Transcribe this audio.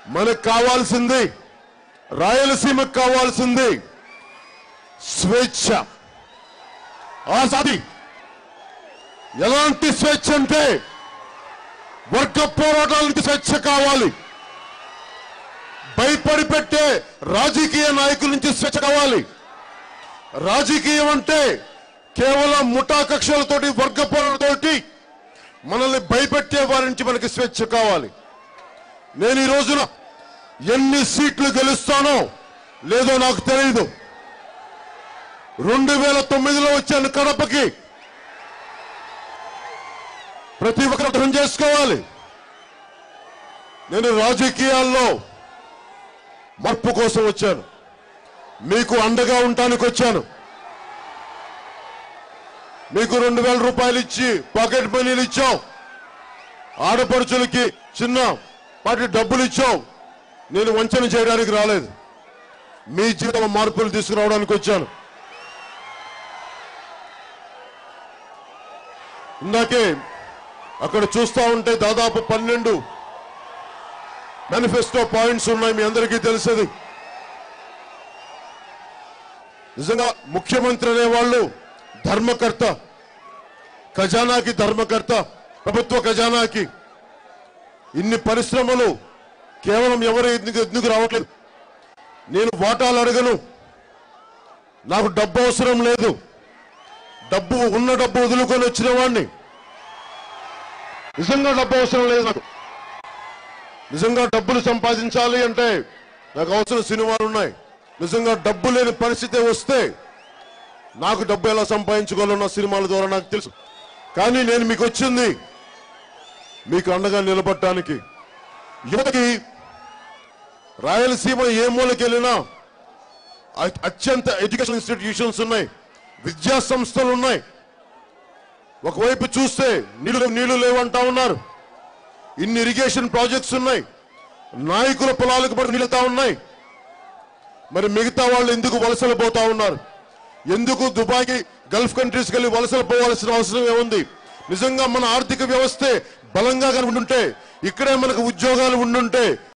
మనకు కావాల్సింది రాయలసీమకు కావాల్సింది స్వేచ్ఛ ఆజాది ఎలాంటి స్వేచ్ఛ అంటే వర్గ పోరాటానికి స్వేచ్ఛ కావాలి భయపడి పెట్టే రాజకీయ నాయకుల నుంచి స్వేచ్ఛ కావాలి రాజకీయం అంటే కేవలం ముఠా కక్షలతోటి వర్గ పోరాటతోటి మనల్ని భయపెట్టే వారి నుంచి మనకి స్వేచ్ఛ కావాలి నేను ఈ రోజున ఎన్ని సీట్లు గెలుస్తానో లేదో నాకు తెలియదు రెండు వేల తొమ్మిదిలో వచ్చాను కడపకి ప్రతి ఒక్కరు అర్థం చేసుకోవాలి నేను రాజకీయాల్లో మార్పు కోసం వచ్చాను మీకు అండగా ఉండటానికి వచ్చాను మీకు రెండు వేల రూపాయలు ఇచ్చి పాకెట్ మనీలు ఇచ్చాం ఆడపడుచులకి చిన్న వాటి డబ్బులు ఇచ్చాం నేను వంచన చేయడానికి రాలేదు మీ జీవితం మార్పులు తీసుకురావడానికి వచ్చాను ఇందాకే అక్కడ చూస్తా ఉంటే దాదాపు పన్నెండు మేనిఫెస్టో పాయింట్స్ ఉన్నాయి మీ అందరికీ తెలిసేది నిజంగా ముఖ్యమంత్రి అనేవాళ్ళు ధర్మకర్త ఖజానాకి ధర్మకర్త ప్రభుత్వ ఖజానాకి ఇన్ని పరిశ్రమలు కేవలం ఎవరు ఎందుకు ఎందుకు రావట్లేదు నేను వాటాలు అడగను నాకు డబ్బు అవసరం లేదు డబ్బు ఉన్న డబ్బు వదులుకొని వచ్చిన వాడిని నిజంగా డబ్బు అవసరం లేదు నాకు నిజంగా డబ్బులు సంపాదించాలి అంటే నాకు అవసరం సినిమాలు ఉన్నాయి నిజంగా డబ్బు లేని పరిస్థితి వస్తే నాకు డబ్బు ఎలా సంపాదించుకోవాలన్న సినిమాల ద్వారా నాకు తెలుసు కానీ నేను మీకు వచ్చింది మీకు అండగా నిలబడటానికి యువతకి రాయలసీమ ఏ మూలకి వెళ్ళినా అ- అత్యంత ఎడ్యుకేషన్ ఇన్స్టిట్యూషన్స్ ఉన్నాయి విద్యా సంస్థలు ఉన్నాయి ఒకవైపు చూస్తే నీళ్లు నీళ్లు లేవంటా ఉన్నారు ఇన్ని ఇరిగేషన్ ప్రాజెక్ట్స్ ఉన్నాయి నాయకుల పొలాలకు పడి నిలుతా ఉన్నాయి మరి మిగతా వాళ్ళు ఎందుకు వలసలు పోతా ఉన్నారు ఎందుకు దుబాయ్కి గల్ఫ్ కంట్రీస్కి వెళ్ళి వలసలు పోవాల్సిన అవసరం ఏముంది నిజంగా మన ఆర్థిక వ్యవస్థే బలంగా కనుక ఉండుంటే ఇక్కడే మనకు ఉద్యోగాలు ఉండుంటే